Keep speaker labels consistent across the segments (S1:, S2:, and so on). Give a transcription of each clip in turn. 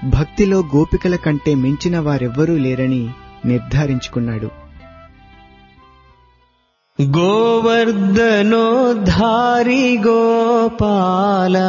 S1: భక్తిలో గోపికల కంటే మించిన వారెవ్వరూ లేరని నిర్ధారించుకున్నాడు
S2: गोवर्धनोद्धारि गोपाला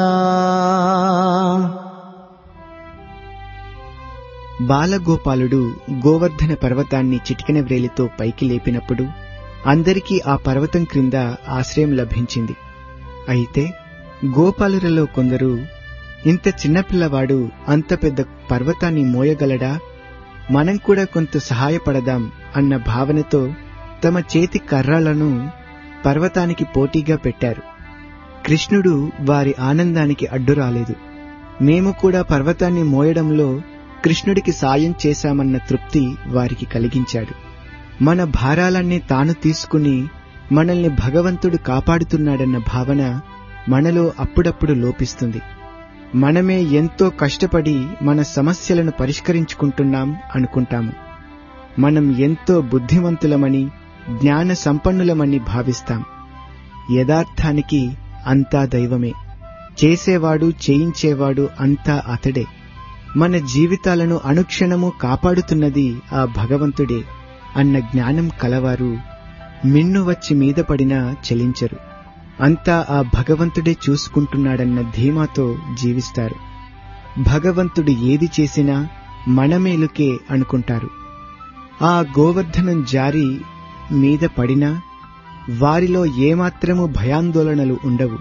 S1: బాలగోపాలుడు గోవర్ధన పర్వతాన్ని చిటికెన వ్రేలితో పైకి లేపినప్పుడు అందరికీ ఆ పర్వతం క్రింద ఆశ్రయం లభించింది అయితే గోపాలులలో కొందరు ఇంత చిన్నపిల్లవాడు అంత పెద్ద పర్వతాన్ని మోయగలడా మనం కూడా కొంత సహాయపడదాం అన్న భావనతో తమ చేతి కర్రలను పర్వతానికి పోటీగా పెట్టారు కృష్ణుడు వారి ఆనందానికి అడ్డు రాలేదు మేము కూడా పర్వతాన్ని మోయడంలో కృష్ణుడికి సాయం చేశామన్న తృప్తి వారికి కలిగించాడు మన భారాలన్నీ తాను తీసుకుని మనల్ని భగవంతుడు కాపాడుతున్నాడన్న భావన మనలో అప్పుడప్పుడు లోపిస్తుంది మనమే ఎంతో కష్టపడి మన సమస్యలను పరిష్కరించుకుంటున్నాం అనుకుంటాము మనం ఎంతో బుద్ధిమంతులమని జ్ఞాన సంపన్నులమని భావిస్తాం యథార్థానికి అంతా దైవమే చేసేవాడు చేయించేవాడు అంతా అతడే మన జీవితాలను అనుక్షణము కాపాడుతున్నది ఆ భగవంతుడే అన్న జ్ఞానం కలవారు మిన్ను వచ్చి మీద పడినా చలించరు అంతా ఆ భగవంతుడే చూసుకుంటున్నాడన్న ధీమాతో జీవిస్తారు భగవంతుడు ఏది చేసినా మన మేలుకే అనుకుంటారు ఆ గోవర్ధనం జారి మీద పడినా వారిలో ఏమాత్రము భయాందోళనలు ఉండవు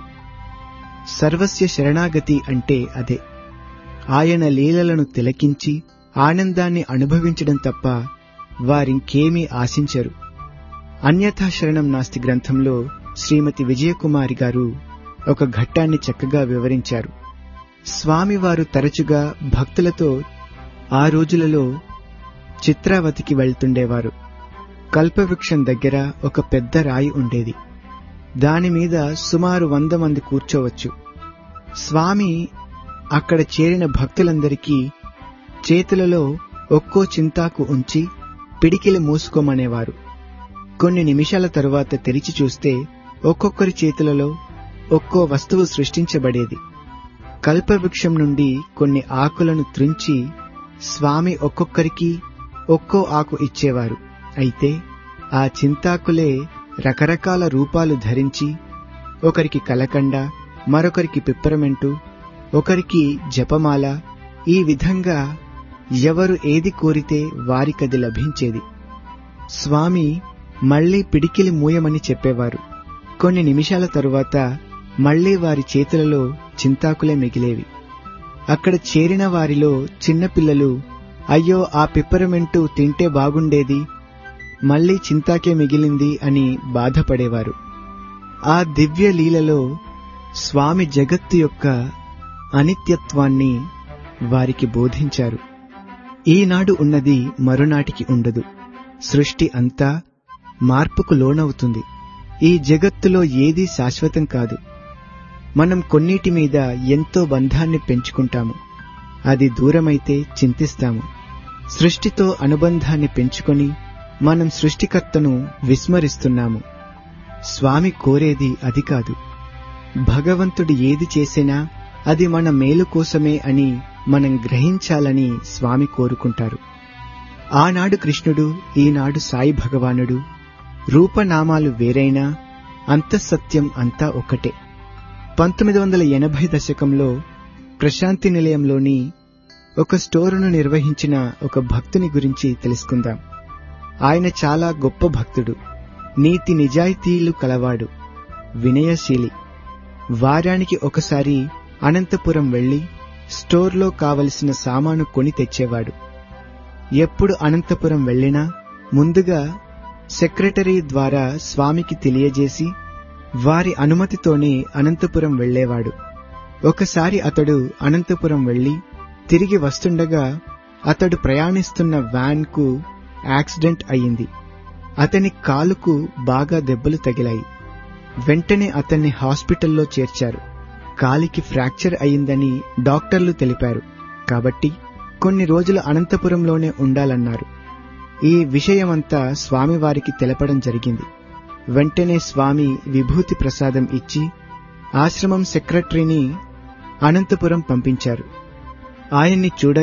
S1: సర్వస్య శరణాగతి అంటే అదే ఆయన లీలలను తిలకించి ఆనందాన్ని అనుభవించడం తప్ప వారింకేమీ ఆశించరు అన్యథా శరణం నాస్తి గ్రంథంలో శ్రీమతి విజయకుమారి గారు ఒక ఘట్టాన్ని చక్కగా వివరించారు స్వామివారు తరచుగా భక్తులతో ఆ రోజులలో చిత్రావతికి వెళ్తుండేవారు కల్పవృక్షం దగ్గర ఒక పెద్ద రాయి ఉండేది దానిమీద సుమారు వంద మంది కూర్చోవచ్చు స్వామి అక్కడ చేరిన భక్తులందరికీ చేతులలో ఒక్కో చింతాకు ఉంచి పిడికిలి మూసుకోమనేవారు కొన్ని నిమిషాల తరువాత తెరిచి చూస్తే ఒక్కొక్కరి చేతులలో ఒక్కో వస్తువు సృష్టించబడేది కల్పవృక్షం నుండి కొన్ని ఆకులను త్రుంచి స్వామి ఒక్కొక్కరికి ఒక్కో ఆకు ఇచ్చేవారు అయితే ఆ చింతాకులే రకరకాల రూపాలు ధరించి ఒకరికి కలకండ మరొకరికి పిప్పరమెంటు ఒకరికి జపమాల ఈ విధంగా ఎవరు ఏది కోరితే వారికది లభించేది స్వామి మళ్లీ పిడికిలి మూయమని చెప్పేవారు కొన్ని నిమిషాల తరువాత మళ్లీ వారి చేతులలో చింతాకులే మిగిలేవి అక్కడ చేరిన వారిలో చిన్నపిల్లలు అయ్యో ఆ పిప్పరమెంటు తింటే బాగుండేది మళ్లీ చింతాకే మిగిలింది అని బాధపడేవారు ఆ దివ్య లీలలో స్వామి జగత్తు యొక్క అనిత్యత్వాన్ని వారికి బోధించారు ఈనాడు ఉన్నది మరునాటికి ఉండదు సృష్టి అంతా మార్పుకు లోనవుతుంది ఈ జగత్తులో ఏదీ శాశ్వతం కాదు మనం కొన్నిటి మీద ఎంతో బంధాన్ని పెంచుకుంటాము అది దూరమైతే చింతిస్తాము సృష్టితో అనుబంధాన్ని పెంచుకొని మనం సృష్టికర్తను విస్మరిస్తున్నాము స్వామి కోరేది అది కాదు భగవంతుడు ఏది చేసినా అది మన మేలు కోసమే అని మనం గ్రహించాలని స్వామి కోరుకుంటారు ఆనాడు కృష్ణుడు ఈనాడు సాయి భగవానుడు రూపనామాలు వేరైనా అంతఃసత్యం అంతా ఒకటే పంతొమ్మిది వందల ఎనభై దశకంలో ప్రశాంతి నిలయంలోని ఒక స్టోరును నిర్వహించిన ఒక భక్తుని గురించి తెలుసుకుందాం ఆయన చాలా గొప్ప భక్తుడు నీతి నిజాయితీలు కలవాడు వినయశీలి వారానికి ఒకసారి అనంతపురం వెళ్లి స్టోర్లో కావలసిన సామాను కొని తెచ్చేవాడు ఎప్పుడు అనంతపురం వెళ్ళినా ముందుగా సెక్రటరీ ద్వారా స్వామికి తెలియజేసి వారి అనుమతితోనే అనంతపురం వెళ్లేవాడు ఒకసారి అతడు అనంతపురం వెళ్లి తిరిగి వస్తుండగా అతడు ప్రయాణిస్తున్న వ్యాన్ కు యాక్సిడెంట్ అయింది అతని కాలుకు బాగా దెబ్బలు తగిలాయి వెంటనే అతన్ని హాస్పిటల్లో చేర్చారు కాలికి ఫ్రాక్చర్ అయిందని డాక్టర్లు తెలిపారు కాబట్టి కొన్ని రోజులు అనంతపురంలోనే ఉండాలన్నారు ఈ విషయమంతా స్వామివారికి తెలపడం జరిగింది వెంటనే స్వామి విభూతి ప్రసాదం ఇచ్చి ఆశ్రమం సెక్రటరీని అనంతపురం పంపించారు ఆయన్ని చూడ